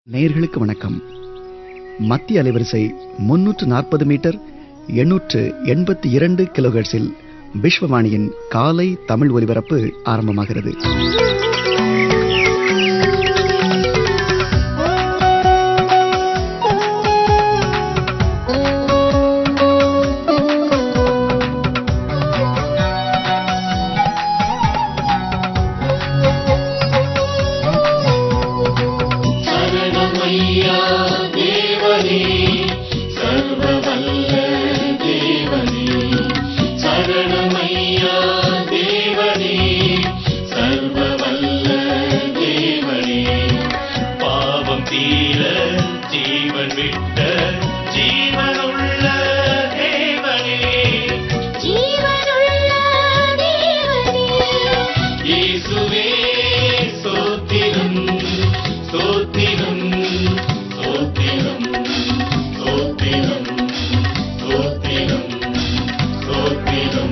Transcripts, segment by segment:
நேயர்களுக்கு வணக்கம் மத்திய அலைவரிசை முன்னூற்று நாற்பது மீட்டர் எண்ணூற்று எண்பத்தி இரண்டு கிலோஹெர்ட்ஸில் விஸ்வவாணியின் காலை தமிழ் ஒலிபரப்பு ஆரம்பமாகிறது சரணமையா தேவனே சர்வவல்ல தேவனே சரணமையா தேவனே சர்வவல்ல தேவனே பாவம் தீர ஜீவன் விட்ட ஜீவனுள்ள தேவனே ஜீவனுள்ள தேவனே இயேசுவே ஸ்தோத்திரம் ஸ்தோத்திரம் ஸ்தோத்திரம் ஸ்தோத்திரம் ஸ்தோத்திரம் ஸ்தோத்திரம்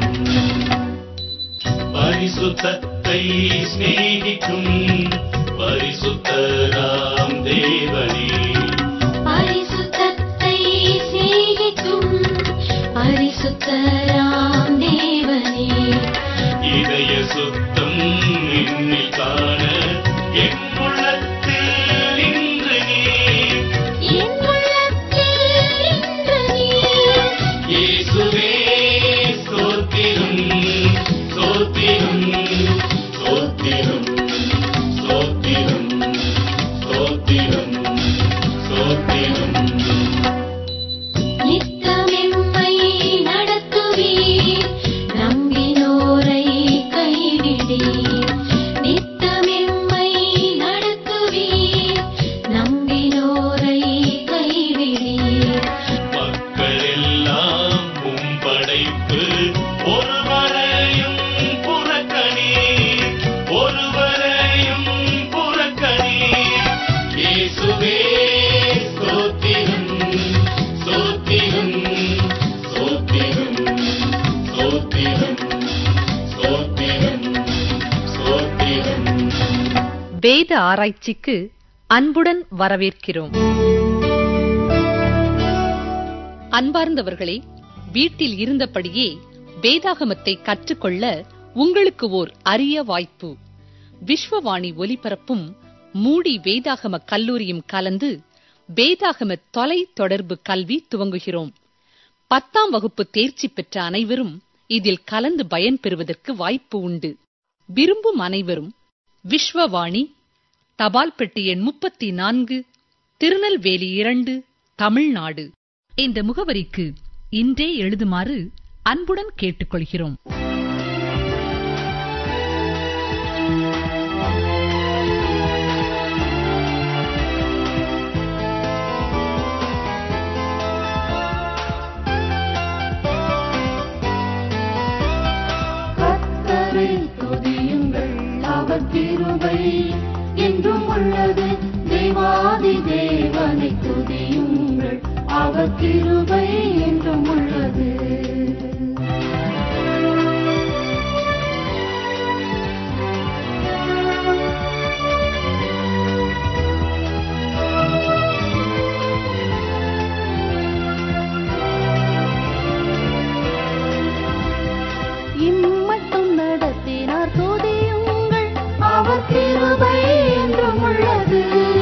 பரிசுத்தத்தை சிநேகிக்கும் பரிசுத்தராம் தேவனே பரிசுத்தத்தை சிநேகிக்கும் பரிசுத்தராம் தேவனே இதய சுத்தம் என்னில் காண என் உள்ளத்தில் இன்று நீர் என் உள்ளத்தில் இன்று நீர் இயேசுவே ஸ்தோத்திரம் ஸ்தோத்திரம் ஸ்தோத்திரம் ஸ்தோத்திரம் ஸ்தோத்திரம் ஸ்தோத்திரம் நித்தமெம்மை நடத்துவீர் நம்பினோரை கைவிடீர் நித்தமெம்மை நடத்துவீர் நம்பினோரை கைவிடீர் மக்கள் எல்லாம் உம் படைப்பு ஒருவரையும் புறக்கணீர் ஒருவரையும் புறக்கணீர் இயேசுவே ஸ்தோத்திரம் ஸ்தோத்திரம் ஸ்தோத்திரம் ஸ்தோத்திரம் ஸ்தோத்திரம் ஸ்தோத்திரம் வேத ஆராய்ச்சிக்கு அன்புடன் வரவேற்கிறோம் அன்பார்ந்தவர்களே வீட்டில் இருந்தபடியே வேதாகமத்தை கற்றுக்கொள்ள உங்களுக்கு ஓர் அரிய வாய்ப்பு விஸ்வவாணி ஒலிபரப்பும் மூடி வேதாகம கல்லூரியும் கலந்து வேதாகம தொலை தொடர்பு கல்வி துவங்குகிறோம் பத்தாம் வகுப்பு தேர்ச்சி பெற்ற அனைவரும் இதில் கலந்து பயன்பெறுவதற்கு வாய்ப்பு உண்டு விரும்பும் அனைவரும் விஸ்வவாணி தபால் பெட்டி எண் முப்பத்தி நான்கு திருநெல்வேலி இரண்டு தமிழ்நாடு இந்த முகவரிக்கு இன்றே எழுதுமாறு அன்புடன் கேட்டுக்கொள்கிறோம் கர்த்தரை துதியுங்கள் அவர் கிருபை என்றும் உள்ளது தேவாதி தேவனை துதியுங்கள் அவர் கிருபை என்றும் உள்ளது இம்மட்டும் நடத்தினார் துதியுங்கள் அவர் கிருபை என்றும் உள்ளது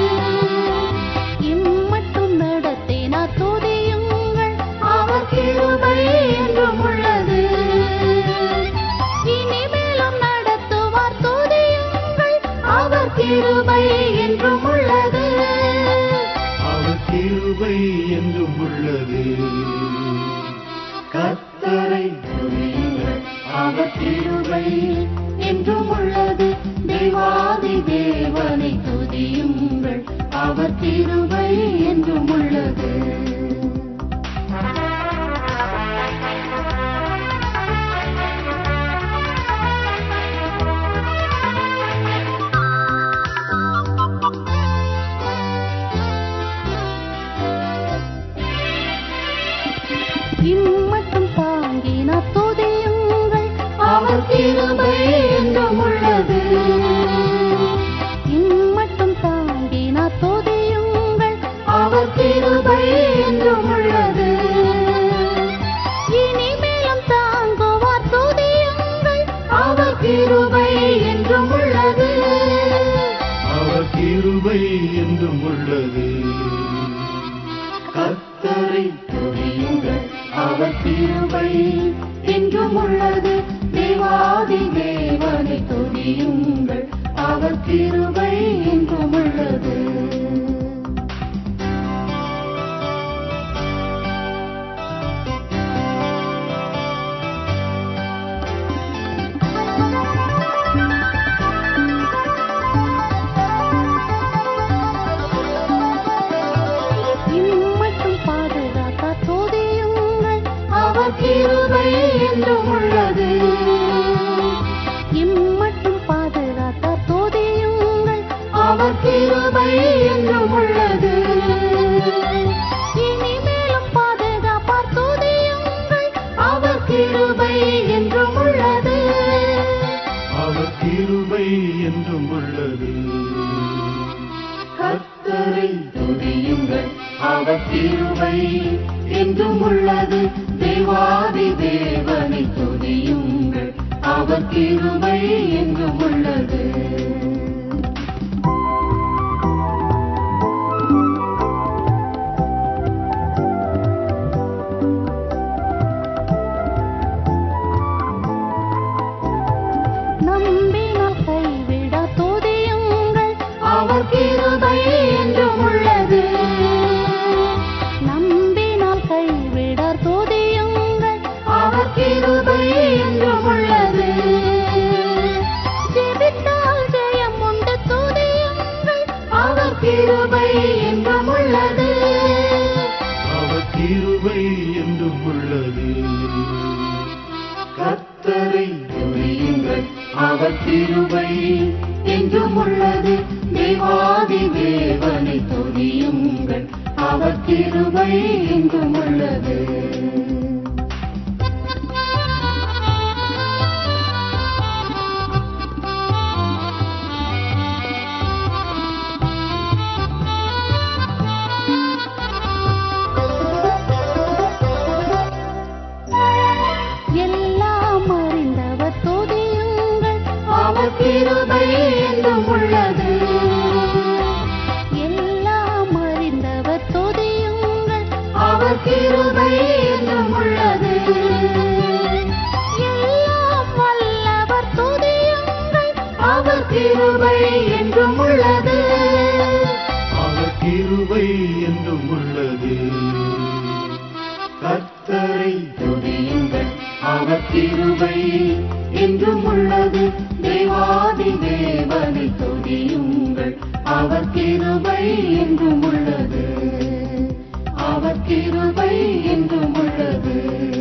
இம்மட்டும் நடத்தினார் துதியுங்கள் அவர் கிருபை என்றும் உள்ளது இனிமேலும் நடத்துவார் துதியுங்கள் அவர் கிருபை என்றும் உள்ளது அவர் கிருபை என்றும் உள்ளது கர்த்தரை துதியுங்கள் அவர் கிருபை என்றும் உள்ளது தேவாதி தேவனை துதியுங்கள் அவர் கிருபை என்றும் உள்ளது இம்மட்டும் தாங்கின துதியுங்கள் அவர் கிருபை என்றும் உள்ளது இம்மட்டும் தாங்கின துதியுங்கள் என்றும் உள்ளது கர்த்தரை துதியுங்கள் அவர் கிருபை என்றும் உள்ளது தேவாதி தேவனை துதியுங்கள் அவர் கிருபை என்றும் உள்ளது இம்மட்டும் பாதுகாக்க துதியுங்கள் அவர் கிருபை என்றும் உள்ளது இம்மட்டும் பாதுகாக்க துதியுங்கள் அவர் கிருபை என்றும் உள்ளது இனிமேலும் பாதுகாப்பார் துதியுங்கள் அவர் கிருபை என்றும் உள்ளது அவர் கிருபை என்றும் உள்ளது கர்த்தரை துதியுங்கள் அவர் கிருபை என்றும் உள்ளது தேவாதி தேவனை துதியுங்கள் அவர் கிருபை என்றும் உள்ளது நம்பினால் கைவிட துதியுங்கள் அவர் கிருபை என்றும் உள்ளது நம்பினால் கைவிட துதியுங்கள் அவர் கிருபை என்றும் உள்ளது ஜெபித்தால் ஜெயம் உண்டு துதியுங்கள் அவர் கிருபை என்றும் உள்ளது அவர் கிருபை என்றும் உள்ளது கர்த்தரை துதியுங்கள் அவர் கிருபை என்றும் உள்ளது தேவாதி தேவனை துதியுங்கள் அவர் கிருபை என்றும் உள்ளது எல்லாம் அறிந்தவர் துதியுங்கள் அவர் கிருபை என்றும் உள்ளது எல்லாம் அறிந்தவர் துதியுங்கள் அவர் கிருபை என்றும் உள்ளது எல்லாம் வல்லவர் துதியுங்கள் அவர் கிருபை என்றும் உள்ளது அவர் கிருபை என்றும் உள்ளது கர்த்தரை துதியுங்கள் அவர் கிருபை என்றும் உள்ளது தேவாதி தேவனை துதியுங்கள் அவர் கிருபை என்றும் உள்ளது அவர் கிருபை என்றும் உள்ளது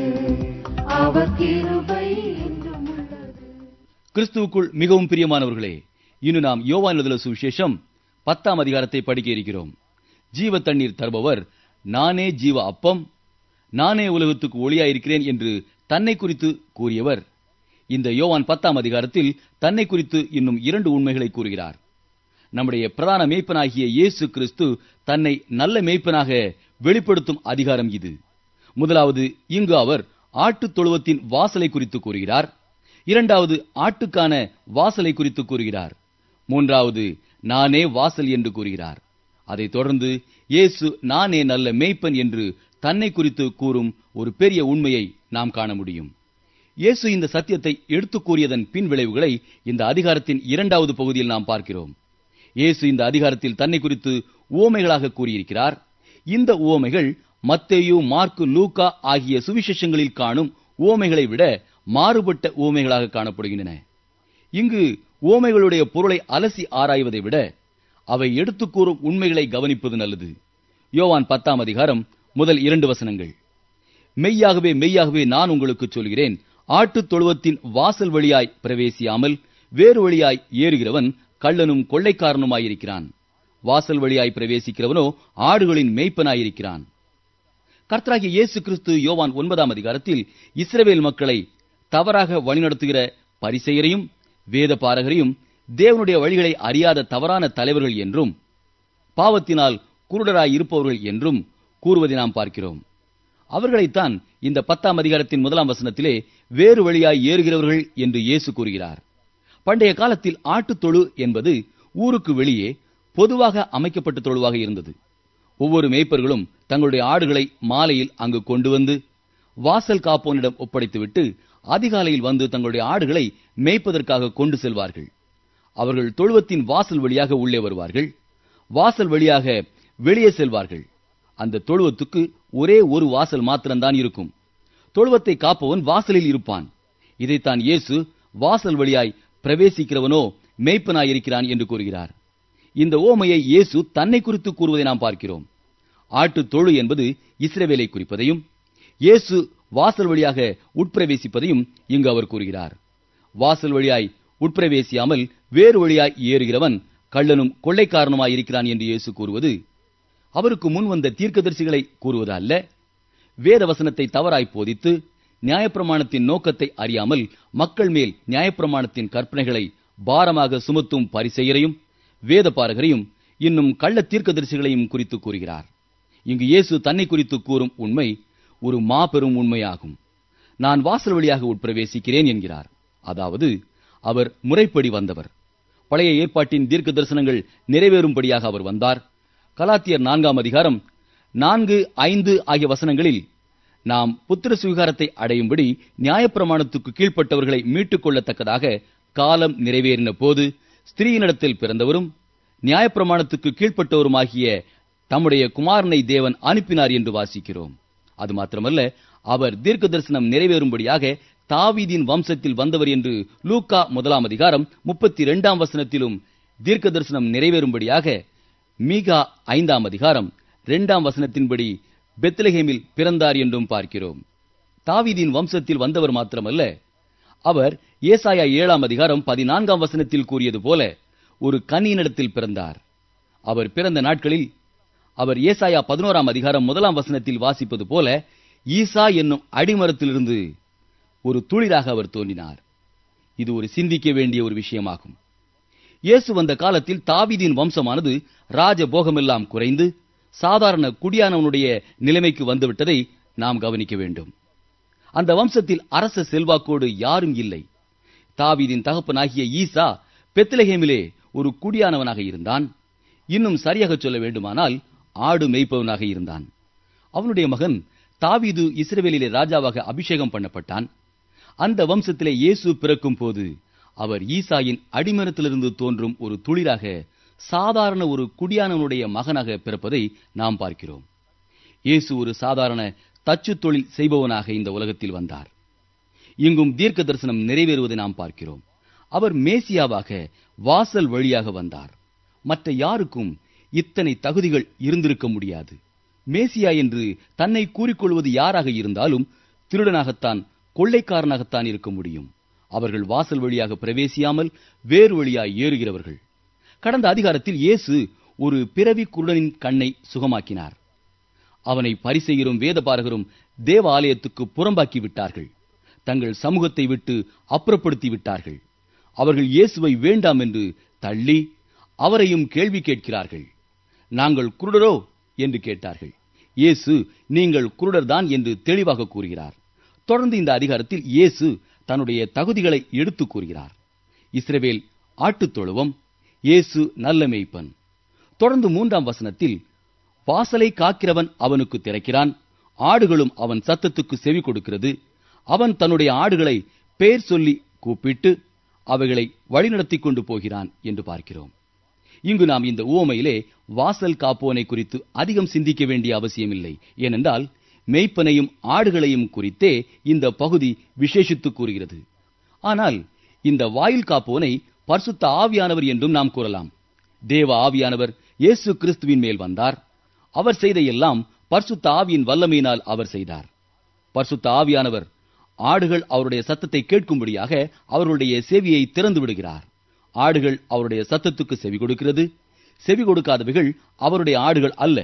அவர் கிருபை என்றும் உள்ளது கிறிஸ்துவுக்குள் மிகவும் பிரியமானவர்களே இன்று நாம் யோவான் எழுதுல சுவிசேஷம் பத்தாம் அதிகாரத்தை படிக்க இருக்கிறோம் ஜீவ தண்ணீர் தருபவர் நானே ஜீவ அப்பம் நானே உலகத்துக்கு ஒளியாயிருக்கிறேன் என்று தன்னை குறித்து கூறியவர் இந்த யோவான் பத்தாம் அதிகாரத்தில் தன்னை குறித்து இன்னும் இரண்டு உண்மைகளை கூறுகிறார் நம்முடைய பிரதான மேய்ப்பனாகிய இயேசு கிறிஸ்து தன்னை நல்ல மேய்ப்பனாக வெளிப்படுத்தும் அதிகாரம் இது முதலாவது இங்கு அவர் ஆட்டுத் தொழுவத்தின் வாசலை குறித்து கூறுகிறார் இரண்டாவது ஆட்டுக்கான வாசலை குறித்து கூறுகிறார் மூன்றாவது நானே வாசல் என்று கூறுகிறார் அதைத் தொடர்ந்து இயேசு நானே நல்ல மேய்ப்பன் என்று தன்னை குறித்து கூறும் ஒரு பெரிய உண்மையை நாம் காண முடியும் இயேசு இந்த சத்தியத்தை எடுத்துக் கூறியதன் பின் விளைவுகளை இந்த அதிகாரத்தின் இரண்டாவது பகுதியில் நாம் பார்க்கிறோம் இயேசு இந்த அதிகாரத்தில் தன்னை குறித்து உவமைகளாக கூறியிருக்கிறார் இந்த உவமைகள் மத்தேயு மார்க்கு லூக்கா ஆகிய சுவிசேஷங்களில் காணும் உவமைகளை விட மாறுபட்ட உவமைகளாக காணப்படுகின்றன இங்கு உவமைகளுடைய பொருளை அலசி ஆராய்வதை விட அவை எடுத்துக் கூறும் உண்மைகளை கவனிப்பது நல்லது யோவான் பத்தாம் அதிகாரம் முதல் இரண்டு வசனங்கள் மெய்யாகவே மெய்யாகவே நான் உங்களுக்கு சொல்கிறேன் ஆட்டுத் தொழுவத்தின் வாசல் வழியாய் பிரவேசியாமல் வேறு வழியாய் ஏறுகிறவன் கள்ளனும் கொள்ளைக்காரனுமாயிருக்கிறான் வாசல் வழியாய் பிரவேசிக்கிறவனோ ஆடுகளின் மேய்ப்பனாயிருக்கிறான் கர்த்தராகிய இயேசு கிறிஸ்து யோவான் ஒன்பதாம் அதிகாரத்தில் இஸ்ரவேல் மக்களை தவறாக வழிநடத்துகிற பரிசெயரையும் வேத பாரகரையும் தேவனுடைய வழிகளை அறியாத தவறான தலைவர்கள் என்றும் பாவத்தினால் குருடராய் இருப்பவர்கள் என்றும் கூறுவதை நாம் பார்க்கிறோம் அவர்களைத்தான் இந்த பத்தாம் அதிகாரத்தின் முதலாம் வசனத்திலே வேறு வழியாய் ஏறுகிறவர்கள் என்று இயேசு கூறுகிறார் பண்டைய காலத்தில் ஆட்டுத்தொழு என்பது ஊருக்கு வெளியே பொதுவாக அமைக்கப்பட்ட தொழுவாக இருந்தது ஒவ்வொரு மேய்ப்பர்களும் தங்களுடைய ஆடுகளை மாலையில் அங்கு கொண்டு வந்து வாசல் காப்போனிடம் ஒப்படைத்துவிட்டு அதிகாலையில் வந்து தங்களுடைய ஆடுகளை மேய்ப்பதற்காக கொண்டு செல்வார்கள் அவர்கள் தொழுவத்தின் வாசல் வழியாக உள்ளே வருவார்கள் வாசல் வழியாக வெளியே செல்வார்கள் அந்த தொழுவத்துக்கு ஒரே ஒரு வாசல் மாத்திரம்தான் இருக்கும் தொழுவத்தை காப்பவன் வாசலில் இருப்பான் இதைத்தான் இயேசு வாசல் வழியாய் பிரவேசிக்கிறவனோ மேய்ப்பனாய் இருக்கிறான் என்று கூறுகிறார் இந்த ஓமையை இயேசு தன்னை குறித்து கூறுவதை நாம் பார்க்கிறோம் ஆட்டு தொழு என்பது இஸ்ரவேலை குறிப்பதையும் இயேசு வாசல் வழியாக உட்பிரவேசிப்பதையும் இங்கு அவர் கூறுகிறார் வாசல் வழியாய் உட்பிரவேசியாமல் வேறு வழியாய் ஏறுகிறவன் கள்ளனும் கொள்ளைக்காரனுமாய் இருக்கிறான் என்று இயேசு கூறுவது அவருக்கு முன் வந்த தீர்க்கதரிசிகளை கூறுவது அல்ல வேத வசனத்தை தவறாய் போதித்து நியாயப்பிரமாணத்தின் நோக்கத்தை அறியாமல் மக்கள் மேல் நியாயப்பிரமாணத்தின் கற்பனைகளை பாரமாக சுமத்தும் பரிசெயரையும் வேத பாரகரையும் இன்னும் கள்ள தீர்க்கதரிசிகளையும் குறித்து கூறுகிறார் இங்கு இயேசு தன்னை குறித்து கூறும் உண்மை ஒரு மாபெரும் உண்மையாகும் நான் வாசல் வழியாக உட்பிரவேசிக்கிறேன் என்கிறார் அதாவது அவர் முறைப்படி வந்தவர் பழைய ஏற்பாட்டின் தீர்க்க தரிசனங்கள் நிறைவேறும்படியாக அவர் வந்தார் கலாத்தியர் நான்காம் அதிகாரம் நான்கு ஐந்து ஆகிய வசனங்களில் நாம் புத்திர சுவிகாரத்தை அடையும்படி நியாயப்பிரமாணத்துக்கு கீழ்ப்பட்டவர்களை மீட்டுக் கொள்ளத்தக்கதாக காலம் நிறைவேறின போது ஸ்திரீயினிடத்தில் பிறந்தவரும் நியாயப்பிரமாணத்துக்கு கீழ்ப்பட்டவருமாகிய தம்முடைய குமாரனை தேவன் அனுப்பினார் என்று வாசிக்கிறோம் அது மாத்திரமல்ல அவர் தீர்க்க தரிசனம் நிறைவேறும்படியாக தாவீதின் வம்சத்தில் வந்தவர் என்று லூக்கா முதலாம் அதிகாரம் முப்பத்தி இரண்டாம் வசனத்திலும் தீர்க்க தரிசனம் நிறைவேறும்படியாக மீகா ஐந்தாம் அதிகாரம் இரண்டாம் வசனத்தின்படி பெத்லஹேமில் பிறந்தார் என்றும் பார்க்கிறோம் தாவீதின் வம்சத்தில் வந்தவர் மாத்திரமல்ல அவர் ஏசாயா ஏழாம் அதிகாரம் பதினான்காம் வசனத்தில் கூறியது போல ஒரு கன்னியினிடத்தில் பிறந்தார் அவர் பிறந்த நாட்களில் அவர் ஏசாயா பதினோராம் அதிகாரம் முதலாம் வசனத்தில் வாசிப்பது போல ஈசா என்னும் அடிமரத்திலிருந்து ஒரு துளிராக அவர் தோன்றினார் இது ஒரு சிந்திக்க வேண்டிய ஒரு விஷயமாகும் இயேசு வந்த காலத்தில் தாவீதின் வம்சமானது ராஜபோகமெல்லாம் குறைந்து சாதாரண குடியானவனுடைய நிலைமைக்கு வந்துவிட்டதை நாம் கவனிக்க வேண்டும் அந்த வம்சத்தில் அரச செல்வாக்கோடு யாரும் இல்லை தாவீதின் தகப்பனாகிய ஈசா பெத்லஹேமிலே ஒரு குடியானவனாக இருந்தான் இன்னும் சரியாக சொல்ல வேண்டுமானால் ஆடு மேய்ப்பவனாக இருந்தான் அவனுடைய மகன் தாவீது இஸ்ரவேலிலே ராஜாவாக அபிஷேகம் பண்ணப்பட்டான் அந்த வம்சத்திலே இயேசு பிறக்கும் போது அவர் ஈசாயின் அடிமரத்திலிருந்து தோன்றும் ஒரு துளிராக சாதாரண ஒரு குடியானவனுடைய மகனாக பிறப்பதை நாம் பார்க்கிறோம் இயேசு ஒரு சாதாரண தச்சு தொழில் செய்பவனாக இந்த உலகத்தில் வந்தார் இங்கும் தீர்க்க தரிசனம் நிறைவேறுவதை நாம் பார்க்கிறோம் அவர் மேசியாவாக வாசல் வழியாக வந்தார் மற்ற யாருக்கும் இத்தனை தகுதிகள் இருந்திருக்க முடியாது மேசியா என்று தன்னை கூறிக்கொள்வது யாராக இருந்தாலும் திருடனாகத்தான் கொள்ளைக்காரனாகத்தான் இருக்க முடியும் அவர்கள் வாசல் வழியாக பிரவேசியாமல் வேறு வழியாய் ஏறுகிறவர்கள் கடந்த அதிகாரத்தில் இயேசு ஒரு பிறவி குருடனின் கண்ணை சுகமாக்கினார் அவனை பரிசெய்கிறோம் வேதபாரகரும் தேவ ஆலயத்துக்கு புறம்பாக்கி விட்டார்கள் தங்கள் சமூகத்தை விட்டு அப்புறப்படுத்தி விட்டார்கள் அவர்கள் இயேசுவை வேண்டாம் என்று தள்ளி அவரையும் கேள்வி கேட்கிறார்கள் நாங்கள் குருடரோ என்று கேட்டார்கள் இயேசு நீங்கள் குருடர்தான் என்று தெளிவாக கூறுகிறார் தொடர்ந்து இந்த அதிகாரத்தில் இயேசு தன்னுடைய தகுதிகளை எடுத்து கூறுகிறார் இஸ்ரவேல் ஆட்டுத் தொழுவம் இயேசு நல்ல மேய்ப்பன் தொடர்ந்து மூன்றாம் வசனத்தில் வாசலை காக்கிறவன் அவனுக்கு திறக்கிறான் ஆடுகளும் அவன் சத்தத்துக்கு செவி கொடுக்கிறது அவன் தன்னுடைய ஆடுகளை பேர் சொல்லி கூப்பிட்டு அவைகளை வழிநடத்தி கொண்டு போகிறான் என்று பார்க்கிறோம் இங்கு நாம் இந்த உவமையிலே வாசல் காப்போனை குறித்து அதிகம் சிந்திக்க வேண்டிய அவசியமில்லை ஏனென்றால் மெய்ப்பனையும் ஆடுகளையும் குறித்தே இந்த பகுதி விசேஷித்து கூறுகிறது ஆனால் இந்த வாயில் காப்போனை பரிசுத்த ஆவியானவர் என்றும் நாம் கூறலாம் தேவ ஆவியானவர் இயேசு கிறிஸ்துவின் மேல் வந்தார் அவர் செய்த எல்லாம் பரிசுத்த ஆவியின் வல்லமையினால் அவர் செய்தார் பரிசுத்த ஆவியானவர் ஆடுகள் அவருடைய சத்தத்தை கேட்கும்படியாக அவர்களுடைய செவியை திறந்து விடுகிறார் ஆடுகள் அவருடைய சத்தத்துக்கு செவி கொடுக்கிறது செவி கொடுக்காதவைகள் அவருடைய ஆடுகள் அல்ல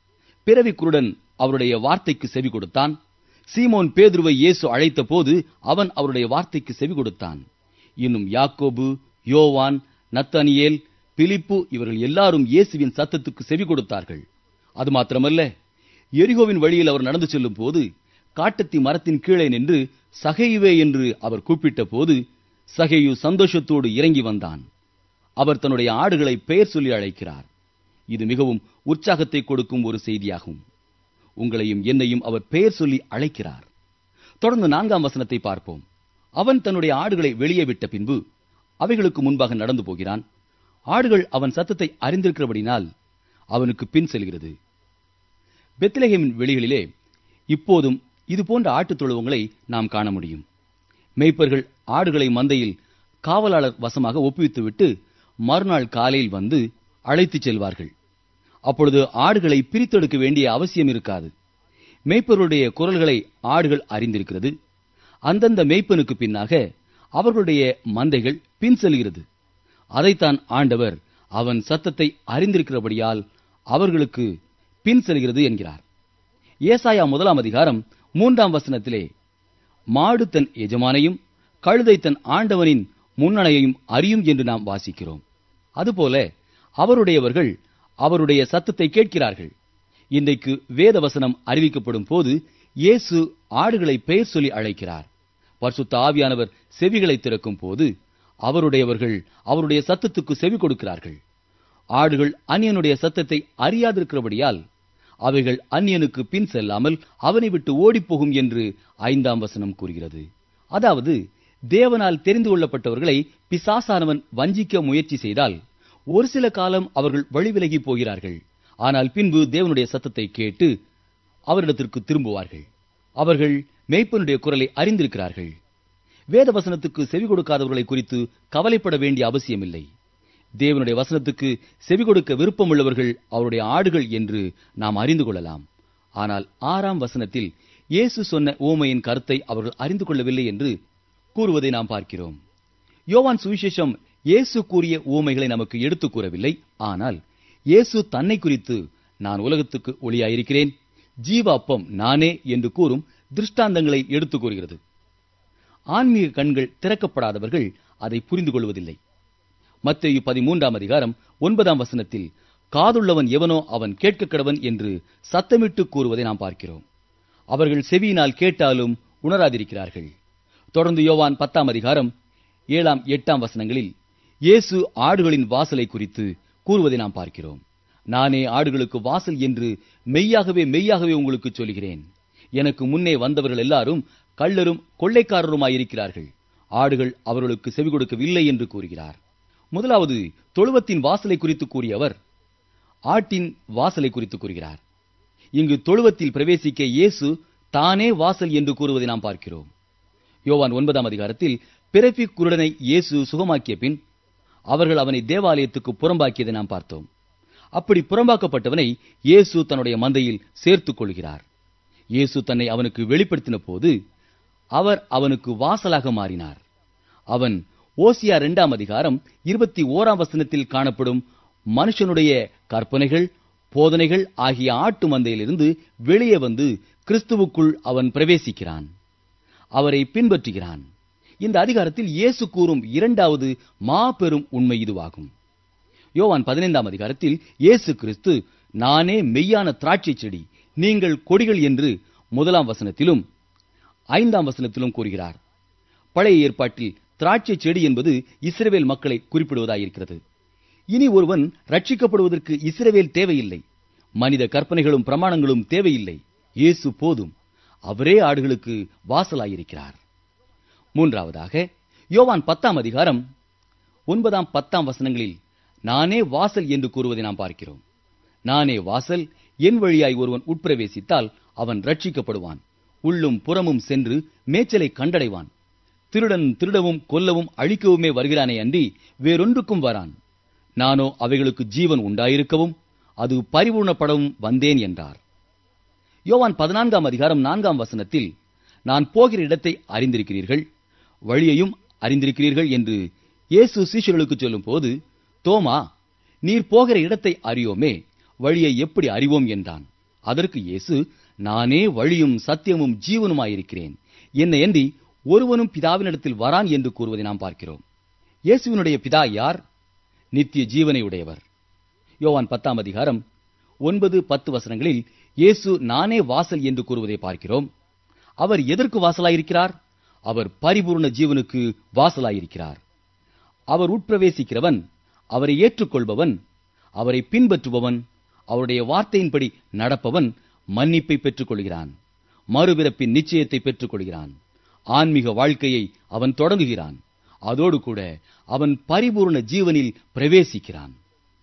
பிறவி குருடன் அவருடைய வார்த்தைக்கு செவி கொடுத்தான் சீமோன் பேதுருவை இயேசு அழைத்த போது அவன் அவருடைய வார்த்தைக்கு செவி கொடுத்தான் இன்னும் யாக்கோபு யோவான் நத்தனியேல் பிலிப்பு இவர்கள் எல்லாரும் இயேசுவின் சத்தத்துக்கு செவி கொடுத்தார்கள் அது மாத்திரமல்ல எரிகோவின் வழியில் அவர் நடந்து செல்லும் போது காட்டத்தி மரத்தின் கீழே நின்று சகையுவே என்று அவர் கூப்பிட்ட போது சகையு சந்தோஷத்தோடு இறங்கி வந்தான் அவர் தன்னுடைய ஆடுகளை பெயர் சொல்லி அழைக்கிறார் இது மிகவும் உற்சாகத்தை கொடுக்கும் ஒரு செய்தியாகும் உங்களையும் என்னையும் அவர் பெயர் சொல்லி அழைக்கிறார் தொடர்ந்து நான்காம் வசனத்தை பார்ப்போம் அவன் தன்னுடைய ஆடுகளை வெளியே விட்ட பின்பு அவைகளுக்கு முன்பாக நடந்து போகிறான் ஆடுகள் அவன் சத்தத்தை அறிந்திருக்கிறபடினால் அவனுக்கு பின் செல்கிறது பெத்லஹேமின் வெளிகளிலே இப்போதும் இது போன்ற ஆட்டுத் தொழுவங்களை நாம் காண முடியும் மேய்ப்பர்கள் ஆடுகளை மந்தையில் காவலாளர் வசமாக ஒப்புவித்துவிட்டு மறுநாள் காலையில் வந்து அழைத்துச் செல்வார்கள் அப்பொழுது ஆடுகளை பிரித்தெடுக்க வேண்டிய அவசியம் இருக்காது மேய்ப்பர்களுடைய குரல்களை ஆடுகள் அறிந்திருக்கிறது அந்தந்த மேய்ப்பனுக்கு பின்னாக அவர்களுடைய மந்தைகள் பின் செல்கிறது அதைத்தான் ஆண்டவர் அவன் சத்தத்தை அறிந்திருக்கிறபடியால் அவர்களுக்கு பின் செல்கிறது என்கிறார் ஏசாயா முதலாம் அதிகாரம் மூன்றாம் வசனத்திலே மாடு தன் எஜமானையும் கழுதை தன் ஆண்டவனின் முன்னணையையும் அறியும் என்று நாம் வாசிக்கிறோம் அதுபோல அவருடையவர்கள் அவருடைய சத்தத்தை கேட்கிறார்கள் இன்றைக்கு வேத வசனம் அறிவிக்கப்படும் போது இயேசு ஆடுகளை பெயர் சொல்லி அழைக்கிறார் பரிசுத்த ஆவியானவர் செவிகளை திறக்கும் போது அவருடையவர்கள் அவருடைய சத்தத்துக்கு செவி கொடுக்கிறார்கள் ஆடுகள் அந்நியனுடைய சத்தத்தை அறியாதிருக்கிறபடியால் அவைகள் அந்நியனுக்கு பின் செல்லாமல் அவனை விட்டு ஓடிப்போகும் என்று ஐந்தாம் வசனம் கூறுகிறது அதாவது தேவனால் தெரிந்து கொள்ளப்பட்டவர்களை பிசாசானவன் வஞ்சிக்க முயற்சி செய்தால் ஒரு சில காலம் அவர்கள் வழிவிலகி போகிறார்கள் ஆனால் பின்பு தேவனுடைய சத்தத்தை கேட்டு அவரிடத்திற்கு திரும்புவார்கள் அவர்கள் மேய்ப்பனுடைய குரலை அறிந்திருக்கிறார்கள் வேத வசனத்துக்கு செவி கொடுக்காதவர்களை குறித்து கவலைப்பட வேண்டிய அவசியமில்லை தேவனுடைய வசனத்துக்கு செவி கொடுக்க விருப்பமுள்ளவர்கள் அவருடைய ஆடுகள் என்று நாம் அறிந்து கொள்ளலாம் ஆனால் ஆறாம் வசனத்தில் இயேசு சொன்ன ஓமையின் கருத்தை அவர்கள் அறிந்து கொள்ளவில்லை என்று கூறுவதை நாம் பார்க்கிறோம் யோவான் சுவிசேஷம் இயேசு கூறிய ஊமைகளை நமக்கு எடுத்துக் கூறவில்லை ஆனால் இயேசு தன்னை குறித்து நான் உலகத்துக்கு ஒளியாயிருக்கிறேன் ஜீவ அப்பம் நானே என்று கூறும் திருஷ்டாந்தங்களை எடுத்துக் கூறுகிறது ஆன்மீக கண்கள் திறக்கப்படாதவர்கள் அதை புரிந்து கொள்வதில்லை மத்தேயு பதிமூன்றாம் அதிகாரம் ஒன்பதாம் வசனத்தில் காதுள்ளவன் எவனோ அவன் கேட்க கடவன் என்று சத்தமிட்டு கூறுவதை நாம் பார்க்கிறோம் அவர்கள் செவியினால் கேட்டாலும் உணராதிருக்கிறார்கள் தொடர்ந்து யோவான் பத்தாம் அதிகாரம் ஏழாம் எட்டாம் வசனங்களில் இயேசு ஆடுகளின் வாசலை குறித்து கூறுவதை நாம் பார்க்கிறோம் நானே ஆடுகளுக்கு வாசல் என்று மெய்யாகவே மெய்யாகவே உங்களுக்கு சொல்கிறேன் எனக்கு முன்னே வந்தவர்கள் எல்லாரும் கள்ளரும் கொள்ளைக்காரருமாயிருக்கிறார்கள் ஆடுகள் அவர்களுக்கு செவி கொடுக்கவில்லை என்று கூறுகிறார் முதலாவது தொழுவத்தின் வாசலை குறித்து கூறியவர் ஆட்டின் வாசலை குறித்து கூறுகிறார் இங்கு தொழுவத்தில் பிரவேசிக்க இயேசு தானே வாசல் என்று கூறுவதை நாம் பார்க்கிறோம் யோவான் ஒன்பதாம் அதிகாரத்தில் பிறப்பி குருடனை இயேசு சுகமாக்கிய பின் அவர்கள் அவனை தேவாலயத்துக்கு புறம்பாக்கியதை நாம் பார்த்தோம் அப்படி புறம்பாக்கப்பட்டவனை இயேசு தன்னுடைய மந்தையில் சேர்த்துக் கொள்கிறார் இயேசு தன்னை அவனுக்கு வெளிப்படுத்தின போது அவர் அவனுக்கு வாசலாக மாறினார் அவன் ஓசியா இரண்டாம் அதிகாரம் இருபத்தி ஓராம் வசனத்தில் காணப்படும் மனுஷனுடைய கற்பனைகள் போதனைகள் ஆகிய ஆட்டு மந்தையிலிருந்து வெளியே வந்து கிறிஸ்துவுக்குள் அவன் பிரவேசிக்கிறான் அவரை பின்பற்றுகிறான் இந்த அதிகாரத்தில் இயேசு கூறும் இரண்டாவது மாபெரும் உண்மை இதுவாகும் யோவான் பதினைந்தாம் அதிகாரத்தில் இயேசு கிறிஸ்து நானே மெய்யான திராட்சை செடி நீங்கள் கொடிகள் என்று முதலாம் வசனத்திலும் ஐந்தாம் வசனத்திலும் கூறுகிறார் பழைய ஏற்பாட்டில் திராட்சை செடி என்பது இஸ்ரவேல் மக்களை குறிப்பிடுவதாயிருக்கிறது இனி ஒருவன் ரட்சிக்கப்படுவதற்கு இஸ்ரவேல் தேவையில்லை மனித கற்பனைகளும் பிரமாணங்களும் தேவையில்லை இயேசு போதும் அவரே ஆடுகளுக்கு வாசலாயிருக்கிறார் மூன்றாவதாக யோவான் பத்தாம் அதிகாரம் ஒன்பதாம் பத்தாம் வசனங்களில் நானே வாசல் என்று கூறுவதை நாம் பார்க்கிறோம் நானே வாசல் என் வழியாய் ஒருவன் உட்பிரவேசித்தால் அவன் ரட்சிக்கப்படுவான் உள்ளும் புறமும் சென்று மேய்ச்சலை கண்டடைவான் திருடன் திருடவும் கொல்லவும் அழிக்கவுமே வருகிறானே அன்றி வேறொன்றுக்கும் வரான் நானோ அவைகளுக்கு ஜீவன் உண்டாயிருக்கவும் அது பரிபூர்ணப்படவும் வந்தேன் என்றார் யோவான் பதினான்காம் அதிகாரம் நான்காம் வசனத்தில் நான் போகிற இடத்தை அறிந்திருக்கிறீர்கள் வழியையும் அறிந்திருக்கிறீர்கள் என்று இயேசு சீஷர்களுக்கு சொல்லும் போது தோமா நீர் போகிற இடத்தை அறியோமே வழியை எப்படி அறிவோம் என்றான் அதற்கு இயேசு நானே வழியும் சத்தியமும் ஜீவனுமாயிருக்கிறேன் என்னையன்றி ஒருவனும் பிதாவினிடத்தில் வரான் என்று கூறுவதை நாம் பார்க்கிறோம் இயேசுவினுடைய பிதா யார் நித்திய ஜீவனை உடையவர் யோவான் பத்தாம் அதிகாரம் ஒன்பது பத்து வசனங்களில் இயேசு நானே வாசல் என்று கூறுவதை பார்க்கிறோம் அவர் எதற்கு வாசலாயிருக்கிறார் அவர் பரிபூர்ண ஜீவனுக்கு வாசலாயிருக்கிறார் அவர் உட்பிரவேசிக்கிறவன் அவரை ஏற்றுக்கொள்பவன் அவரை பின்பற்றுபவன் அவருடைய வார்த்தையின்படி நடப்பவன் மன்னிப்பை பெற்றுக் கொள்கிறான் மறுபிறப்பின் நிச்சயத்தை பெற்றுக் கொள்கிறான் ஆன்மீக வாழ்க்கையை அவன் தொடங்குகிறான் அதோடு கூட அவன் பரிபூர்ண ஜீவனில் பிரவேசிக்கிறான்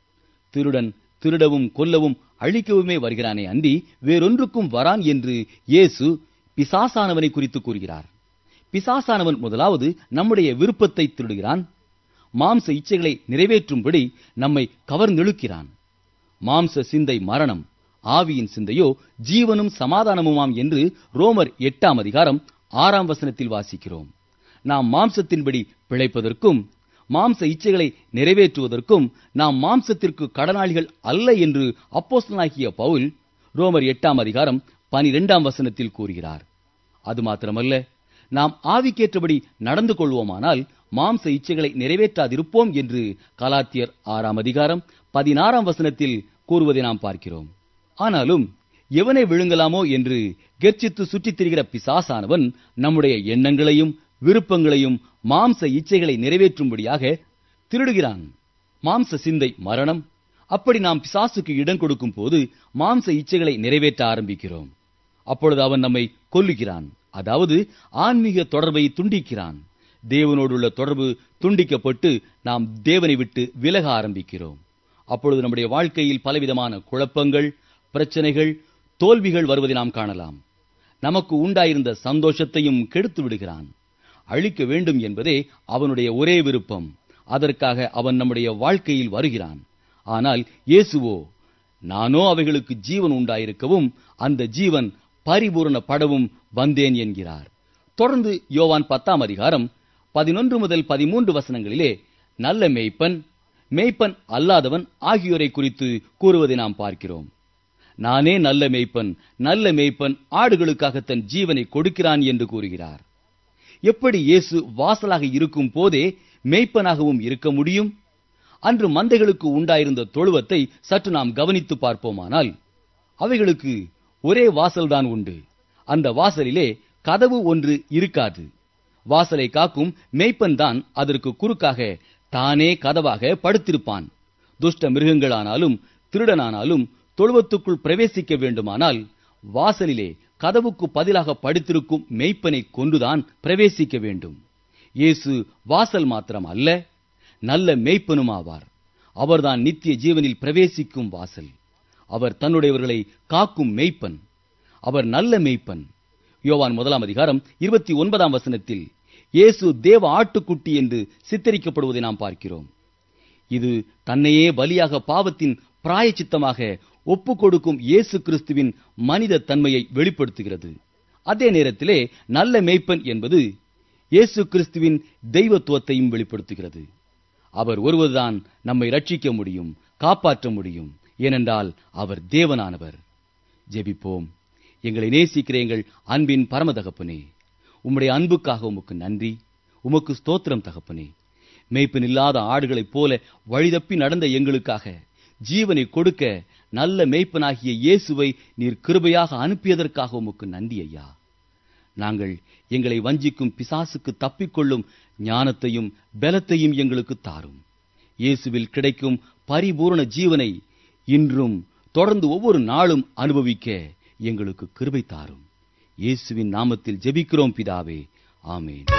திருடன் திருடவும் கொல்லவும் அழிக்கவுமே வருகிறானே அன்றி வேறொன்றுக்கும் வரான் என்று இயேசு பிசாசானவனை குறித்து கூறுகிறார் பிசாசானவன் முதலாவது நம்முடைய விருப்பத்தை திருடுகிறான் மாம்ச இச்சைகளை நிறைவேற்றும்படி நம்மை கவர்ந்தெழுக்கிறான் மாம்ச சிந்தை மரணம் ஆவியின் சிந்தையோ ஜீவனும் சமாதானமுமாம் என்று ரோமர் எட்டாம் அதிகாரம் ஆறாம் வசனத்தில் வாசிக்கிறோம் நாம் மாம்சத்தின்படி பிழைப்பதற்கும் மாம்ச இச்சைகளை நிறைவேற்றுவதற்கும் நாம் மாம்சத்திற்கு கடனாளிகள் அல்ல என்று அப்போஸ்தலனாகிய பவுல் ரோமர் எட்டாம் அதிகாரம் பனிரெண்டாம் வசனத்தில் கூறுகிறார் அது மாத்திரமல்ல நாம் ஆவிக்கேற்றபடி நடந்து கொள்வோமானால் மாம்ச இச்சைகளை நிறைவேற்றாதிருப்போம் என்று கலாத்தியர் ஆறாம் அதிகாரம் பதினாறாம் வசனத்தில் கூறுவதை நாம் பார்க்கிறோம் ஆனாலும் எவனை விழுங்கலாமோ என்று கெர்ச்சித்து சுற்றித் திரிகிற பிசாசானவன் நம்முடைய எண்ணங்களையும் விருப்பங்களையும் மாம்ச இச்சைகளை நிறைவேற்றும்படியாக திருடுகிறான் மாம்ச சிந்தை மரணம் அப்படி நாம் பிசாசுக்கு இடம் கொடுக்கும் போது மாம்ச இச்சைகளை நிறைவேற்ற ஆரம்பிக்கிறோம் அப்பொழுது அவன் நம்மை கொல்லுகிறான் அதாவது ஆன்மீக தொடர்பை துண்டிக்கிறான் தேவனோடுள்ள தொடர்பு துண்டிக்கப்பட்டு நாம் தேவனை விட்டு விலக ஆரம்பிக்கிறோம் அப்பொழுது நம்முடைய வாழ்க்கையில் பலவிதமான குழப்பங்கள் பிரச்சனைகள் தோல்விகள் வருவதை நாம் காணலாம் நமக்கு உண்டாயிருந்த சந்தோஷத்தையும் கெடுத்து விடுகிறான் அழிக்க வேண்டும் என்பதே அவனுடைய ஒரே விருப்பம் அதற்காக அவன் நம்முடைய வாழ்க்கையில் வருகிறான் ஆனால் இயேசுவோ நானோ அவைகளுக்கு ஜீவன் உண்டாயிருக்கவும் அந்த ஜீவன் பரிபூரணப்படவும் வந்தேன் என்கிறார் தொடர்ந்து யோவான் பத்தாம் அதிகாரம் பதினொன்று முதல் பதிமூன்று வசனங்களிலே நல்ல மேய்ப்பன் மேய்ப்பன் அல்லாதவன் ஆகியோரை குறித்து கூறுவதை நாம் பார்க்கிறோம் நானே நல்ல மேய்ப்பன் நல்ல மேய்ப்பன் ஆடுகளுக்காக தன் ஜீவனை கொடுக்கிறான் என்று கூறுகிறார் எப்படி இயேசு வாசலாக இருக்கும் போதே மேய்ப்பனாகவும் இருக்க முடியும் அன்று மந்தைகளுக்கு உண்டாயிருந்த தொழுவத்தை சற்று நாம் கவனித்து பார்ப்போமானால் அவைகளுக்கு ஒரே வாசல்தான் உண்டு அந்த வாசலிலே கதவு ஒன்று இருக்காது வாசலை காக்கும் மேய்ப்பன் தான் அதற்கு குறுக்காக தானே கதவாக படுத்திருப்பான் துஷ்ட மிருகங்களானாலும் திருடனானாலும் தொழுவத்துக்குள் பிரவேசிக்க வேண்டுமானால் வாசலிலே கதவுக்கு பதிலாக படுத்திருக்கும் மெய்ப்பனை கொண்டுதான் பிரவேசிக்க வேண்டும் இயேசு வாசல் மாத்திரம் அல்ல நல்ல மெய்ப்பனுமாவார் அவர்தான் நித்திய ஜீவனில் பிரவேசிக்கும் வாசல் அவர் தன்னுடையவர்களை காக்கும் மெய்ப்பன் அவர் நல்ல மெய்ப்பன் யோவான் முதலாம் அதிகாரம் இருபத்தி ஒன்பதாம் வசனத்தில் இயேசு தேவ ஆட்டுக்குட்டி என்று சித்தரிக்கப்படுவதை நாம் பார்க்கிறோம் இது தன்னையே பலியாக பாவத்தின் பிராயச்சித்தமாக ஒப்புக் கொடுக்கும் இயேசு கிறிஸ்துவின் மனித தன்மையை வெளிப்படுத்துகிறது அதே நேரத்திலே நல்ல மேய்ப்பன் என்பது இயேசு கிறிஸ்துவின் தெய்வத்துவத்தையும் வெளிப்படுத்துகிறது அவர் ஒருவர்தான் நம்மை ரட்சிக்க முடியும் காப்பாற்ற முடியும் ஏனென்றால் அவர் தேவனானவர் ஜெபிப்போம் எங்களை நேசிக்கிற எங்கள் அன்பின் பரமதகப்பனே உம்முடைய அன்புக்காக உமக்கு நன்றி உமக்கு ஸ்தோத்திரம் தகப்பனே மேய்ப்பன் இல்லாத ஆடுகளைப் போல வழிதப்பி நடந்த எங்களுக்காக ஜீவனை கொடுக்க நல்ல மேய்ப்பனாகிய இயேசுவை நீர் கிருபையாக அனுப்பியதற்காக உமக்கு நன்றி ஐயா நாங்கள் எங்களை வஞ்சிக்கும் பிசாசுக்கு தப்பிக்கொள்ளும் ஞானத்தையும் பலத்தையும் எங்களுக்கு தாரும் இயேசுவில் கிடைக்கும் பரிபூரண ஜீவனை இன்றும் தொடர்ந்து ஒவ்வொரு நாளும் அனுபவிக்க எங்களுக்கு கிருபை தாரும் இயேசுவின் நாமத்தில் ஜெபிக்கிறோம் பிதாவே ஆமென்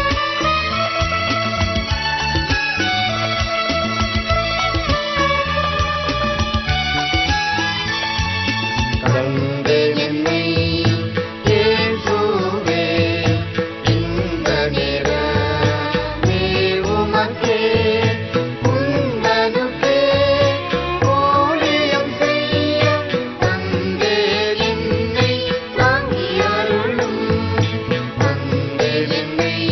கடந்து என்னை இயேசுவே இந்த நேரமே உமக்கே உந்தனுக்கே ஊழியம் செய்ய தந்தேன் என்னை தாங்கி அருளும் தந்தேன் என்னை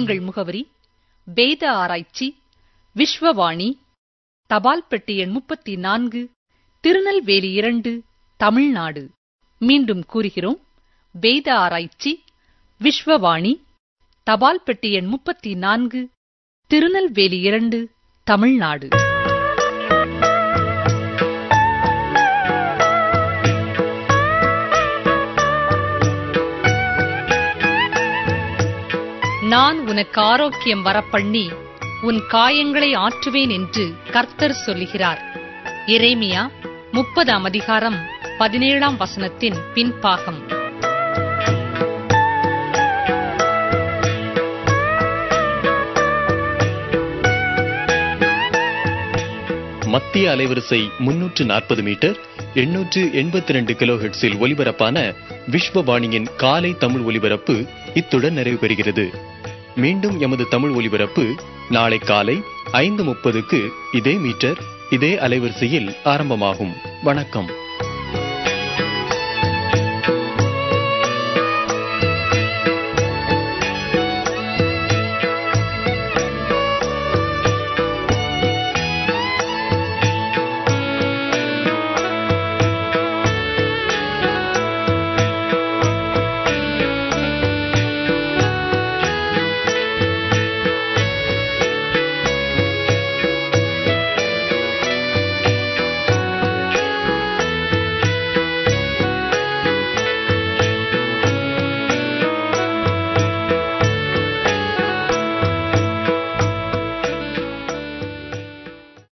எங்கள் முகவரி வேத ஆராய்ச்சி விஸ்வவாணி தபால் பெட்டி எண் முப்பத்தி நான்கு திருநெல்வேலி இரண்டு தமிழ்நாடு மீண்டும் கூறுகிறோம் வேத ஆராய்ச்சி விஸ்வவாணி தபால் பெட்டி எண் முப்பத்தி நான்கு திருநெல்வேலி இரண்டு தமிழ்நாடு நான் உனக்கு ஆரோக்கியம் வரப்பண்ணி உன் காயங்களை ஆற்றுவேன் என்று கர்த்தர் சொல்லுகிறார் எரேமியா முப்பதாம் அதிகாரம் பதினேழாம் வசனத்தின் பின்பாகம் மத்திய அலைவரிசை முன்னூற்று நாற்பது மீட்டர் எண்ணூற்று எண்பத்தி ரெண்டு கிலோஹெட்ஸில் ஒலிபரப்பான விஸ்வவாணியின் காலை தமிழ் ஒலிபரப்பு இத்துடன் நிறைவு பெறுகிறது மீண்டும் எமது தமிழ் ஒலிபரப்பு நாளை காலை ஐந்து முப்பதுக்கு இதே மீட்டர் இதே அலைவரிசையில் ஆரம்பமாகும் வணக்கம்